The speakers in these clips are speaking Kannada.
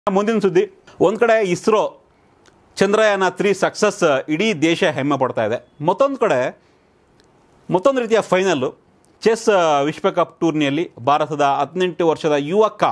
ಮುಂದಿನ ಸುದ್ದಿ ಒಂದು ಕಡೆ ಇಸ್ರೋ ಚಂದ್ರಯಾನ ತ್ರೀ ಸಕ್ಸಸ್ ಇಡೀ ದೇಶ ಹೆಮ್ಮೆ ಪಡ್ತಾ ಇದೆ ಮತ್ತೊಂದು ಕಡೆ ಮತ್ತೊಂದು ರೀತಿಯ ಫೈನಲ್ಲು ಚೆಸ್ ವಿಶ್ವಕಪ್ ಟೂರ್ನಿಯಲ್ಲಿ ಭಾರತದ ಹದಿನೆಂಟು ವರ್ಷದ ಯುವಕ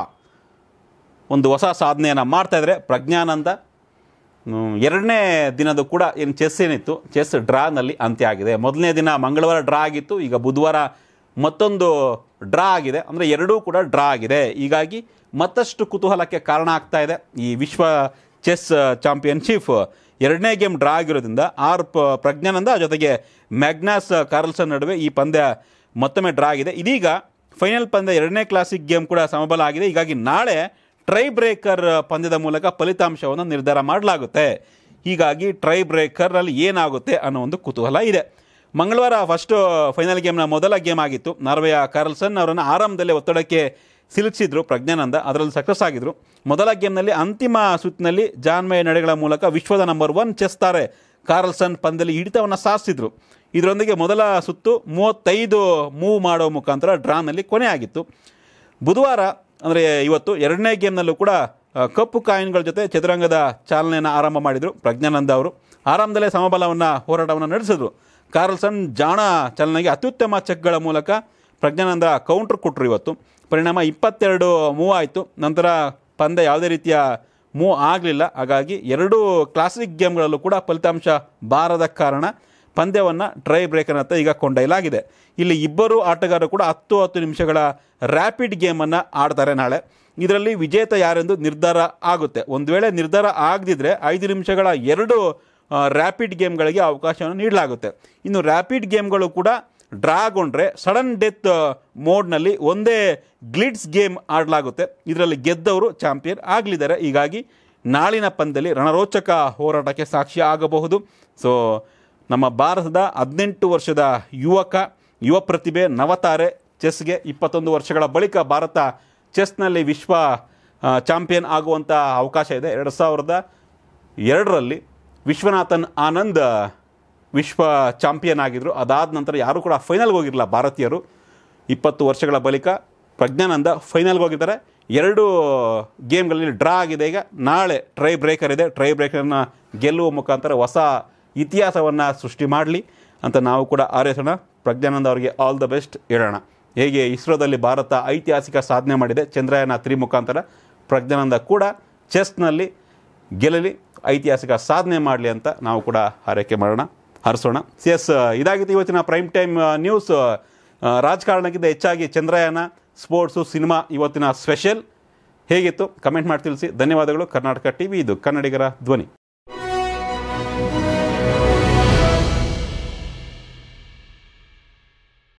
ಒಂದು ಹೊಸ ಸಾಧನೆಯನ್ನು ಮಾಡ್ತಾ ಇದ್ದಾರೆ ಪ್ರಜ್ಞಾನಂದ ಹ್ಮ್, ಎರಡನೇ ದಿನದ ಕೂಡ ಏನು ಚೆಸ್ ಏನಿತ್ತು ಚೆಸ್ ಡ್ರಾನಲ್ಲಿ ಅಂತ್ಯ ಆಗಿದೆ ಮೊದಲನೇ ದಿನ ಮಂಗಳವಾರ ಡ್ರಾ ಆಗಿತ್ತು ಈಗ ಬುಧವಾರ ಮತ್ತೊಂದು ಡ್ರಾ ಆಗಿದೆ ಅಂದರೆ ಎರಡೂ ಕೂಡ ಡ್ರಾ ಆಗಿದೆ ಹೀಗಾಗಿ ಮತ್ತಷ್ಟು ಕುತೂಹಲಕ್ಕೆ ಕಾರಣ ಆಗ್ತಾ ಇದೆ ಈ ವಿಶ್ವ ಚೆಸ್ ಚಾಂಪಿಯನ್ಶಿಪ್ ಎರಡನೇ ಗೇಮ್ ಡ್ರಾ ಆಗಿರೋದ್ರಿಂದ ಆರ್ ಪ ಪ್ರಜ್ಞಾನಂದ ಜೊತೆಗೆ ಮ್ಯಾಗ್ನಾಸ್ ಕಾರ್ಲ್ಸನ್ ನಡುವೆ ಈ ಪಂದ್ಯ ಮತ್ತೊಮ್ಮೆ ಡ್ರಾ ಆಗಿದೆ ಇದೀಗ ಫೈನಲ್ ಪಂದ್ಯ ಎರಡನೇ ಕ್ಲಾಸಿಕ್ ಗೇಮ್ ಕೂಡ ಸಮಬಲ ಆಗಿದೆ ಹೀಗಾಗಿ ನಾಳೆ ಟ್ರೈ ಬ್ರೇಕರ್ ಪಂದ್ಯದ ಮೂಲಕ ಫಲಿತಾಂಶವನ್ನು ನಿರ್ಧಾರ ಮಾಡಲಾಗುತ್ತೆ ಹೀಗಾಗಿ ಟ್ರೈ ಬ್ರೇಕರಲ್ಲಿ ಏನಾಗುತ್ತೆ ಅನ್ನೋ ಒಂದು ಕುತೂಹಲ ಇದೆ ಮಂಗಳವಾರ ಫಸ್ಟ್ ಫೈನಲ್ ಗೇಮ್ನ ಮೊದಲ ಗೇಮ್ ಆಗಿತ್ತು ನಾರ್ವೆಯ ಕಾರ್ಲ್ಸನ್ ಅವರನ್ನು ಆರಂಭದಲ್ಲೇ ಒತ್ತಡಕ್ಕೆ ಸಿಲುಕಿಸಿದ್ರು ಪ್ರಜ್ಞಾನಂದ ಅದರಲ್ಲಿ ಸಕ್ಸಸ್ ಆಗಿದ್ರು ಮೊದಲ ಗೇಮ್ನಲ್ಲಿ ಅಂತಿಮ ಸುತ್ತಿನಲ್ಲಿ ಜಾನ್ಮಯ ನಡೆಗಳ ಮೂಲಕ ವಿಶ್ವದ ನಂಬರ್ ಒನ್ ಚೆಸ್ ತಾರೆ ಕಾರ್ಲ್ಸನ್ ಪಂದ್ಯದಲ್ಲಿ ಹಿಡಿತವನ್ನು ಸಾಧಿಸಿದ್ರು ಇದರೊಂದಿಗೆ ಮೊದಲ ಸುತ್ತು ಮೂವತ್ತೈದು ಮೂವ್ ಮಾಡೋ ಮುಖಾಂತರ ಡ್ರಾನಲ್ಲಿ ಕೊನೆ ಆಗಿತ್ತು ಬುಧವಾರ ಅಂದರೆ ಇವತ್ತು ಎರಡನೇ ಗೇಮ್ನಲ್ಲೂ ಕೂಡ ಆ, ಕಪ್ಪು ಕಾಯಿನ್ಗಳ ಜೊತೆ ಚದುರಂಗದ ಚಾಲನೆಯನ್ನು ಆರಂಭ ಮಾಡಿದರು ಪ್ರಜ್ಞಾನಂದ ಅವರು ಆರಂಭದಲ್ಲೇ ಸಮಬಲವನ್ನು ಹೋರಾಟವನ್ನು ನಡೆಸಿದ್ರು ಕಾರ್ಲ್ಸನ್ ಜಾಣ ಚಾಲನೆಗೆ ಅತ್ಯುತ್ತಮ ಚೆಕ್ಗಳ ಮೂಲಕ ಪ್ರಜ್ಞಾನಂದ ಕೌಂಟರ್ ಕೊಟ್ಟರು ಇವತ್ತು ಪರಿಣಾಮ ಇಪ್ಪತ್ತೆರಡು ಮೂವ್ ಆಯಿತು ನಂತರ ಪಂದ್ಯ ಯಾವುದೇ ರೀತಿಯ ಮೂವ್ ಆಗಲಿಲ್ಲ ಹಾಗಾಗಿ ಎರಡೂ ಕ್ಲಾಸಿಕ್ ಗೇಮ್ಗಳಲ್ಲೂ ಕೂಡ ಫಲಿತಾಂಶ ಬಾರದ ಕಾರಣ ಪಂದ್ಯವನ್ನು ಟ್ರೈ ಬ್ರೇಕರ್ ಅಂತ ಈಗ ಕೊಂಡೊಯ್ಯಲಾಗಿದೆ ಇಲ್ಲಿ ಇಬ್ಬರು ಆಟಗಾರರು ಕೂಡ ಹತ್ತು ಹತ್ತು ನಿಮಿಷಗಳ ರ್ಯಾಪಿಡ್ ಗೇಮನ್ನು ಆಡ್ತಾರೆ ನಾಳೆ ಇದರಲ್ಲಿ ವಿಜೇತ ಯಾರೆಂದು ನಿರ್ಧಾರ ಆಗುತ್ತೆ ಒಂದು ವೇಳೆ ನಿರ್ಧಾರ ಆಗದಿದ್ದರೆ ಐದು ನಿಮಿಷಗಳ ಎರಡು ರ್ಯಾಪಿಡ್ ಗೇಮ್ಗಳಿಗೆ ಅವಕಾಶವನ್ನು ನೀಡಲಾಗುತ್ತೆ ಇನ್ನು ರ್ಯಾಪಿಡ್ ಗೇಮ್ಗಳು ಕೂಡ ಡ್ರಾಗೊಂಡ್ರೆ ಸಡನ್ ಡೆತ್ ಮೋಡ್ನಲ್ಲಿ ಒಂದೇ ಗ್ಲಿಡ್ಸ್ ಗೇಮ್ ಆಡಲಾಗುತ್ತೆ ಇದರಲ್ಲಿ ಗೆದ್ದವರು ಚಾಂಪಿಯನ್ ಆಗಲಿದ್ದಾರೆ ಹೀಗಾಗಿ ನಾಳಿನ ಪಂದ್ಯದಲ್ಲಿ ರಣರೋಚಕ ಹೋರಾಟಕ್ಕೆ ಸಾಕ್ಷಿ ಆಗಬಹುದು ಸೊ ನಮ್ಮ ಭಾರತದ ಹದಿನೆಂಟು ವರ್ಷದ ಯುವಕ ಯುವ ಪ್ರತಿಭೆ ನವತಾರೆ ಚೆಸ್ಗೆ ಇಪ್ಪತ್ತೊಂದು ವರ್ಷಗಳ ಬಳಿಕ ಭಾರತ ಚೆಸ್ನಲ್ಲಿ ವಿಶ್ವ ಆ, ಚಾಂಪಿಯನ್ ಆಗುವಂಥ ಅವಕಾಶ ಇದೆ ಎರಡು ಸಾವಿರದ ಎರಡರಲ್ಲಿ ವಿಶ್ವನಾಥನ್ ಆನಂದ್ ವಿಶ್ವ ಚಾಂಪಿಯನ್ ಆಗಿದ್ದರು ಅದಾದ ನಂತರ ಯಾರೂ ಕೂಡ ಫೈನಲ್ಗೆ ಹೋಗಿರಲಿಲ್ಲ ಭಾರತೀಯರು ಇಪ್ಪತ್ತು ವರ್ಷಗಳ ಬಳಿಕ ಪ್ರಜ್ಞಾನಂದ ಫೈನಲ್ಗೆ ಹೋಗಿದ್ದಾರೆ ಎರಡು ಗೇಮ್ಗಳಲ್ಲಿ ಡ್ರಾ ಆಗಿದೆ ಈಗ ನಾಳೆ ಟ್ರೈ ಬ್ರೇಕರ್ ಇದೆ ಟ್ರೈ ಬ್ರೇಕರ್ನ ಗೆಲ್ಲುವ ಮುಖಾಂತರ ಹೊಸ ಇತಿಹಾಸವನ್ನು ಸೃಷ್ಟಿ ಮಾಡಲಿ ಅಂತ ನಾವು ಕೂಡ ಹಾರೈಸೋಣ ಪ್ರಜ್ಞಾನಂದ ಅವರಿಗೆ ಆಲ್ ದ ಬೆಸ್ಟ್ ಹೇಳೋಣ ಹೇಗೆ ಇಸ್ರೋದಲ್ಲಿ ಭಾರತ ಐತಿಹಾಸಿಕ ಸಾಧನೆ ಮಾಡಿದೆ ಚಂದ್ರಯಾನ ತ್ರಿ ಮುಖಾಂತರ ಪ್ರಜ್ಞಾನಂದ ಕೂಡ ಚೆಸ್ನಲ್ಲಿ ಗೆಲ್ಲಲಿ ಐತಿಹಾಸಿಕ ಸಾಧನೆ ಮಾಡಲಿ ಅಂತ ನಾವು ಕೂಡ ಹಾರೈಕೆ ಮಾಡೋಣ ಹರಿಸೋಣ ಎಸ್ ಇದಾಗಿತ್ತು ಇವತ್ತಿನ ಪ್ರೈಮ್ ಟೈಮ್ ನ್ಯೂಸ್ ಆ, ರಾಜಕಾರಣಕ್ಕಿಂತ ಹೆಚ್ಚಾಗಿ ಚಂದ್ರಯಾನ ಸ್ಪೋರ್ಟ್ಸು ಸಿನಿಮಾ ಇವತ್ತಿನ ಸ್ಪೆಷಲ್ ಹೇಗಿತ್ತು ಕಮೆಂಟ್ ಮಾಡಿ ತಿಳಿಸಿ ಧನ್ಯವಾದಗಳು ಕರ್ನಾಟಕ ಟಿ ವಿ ಇದು ಕನ್ನಡಿಗರ ಧ್ವನಿ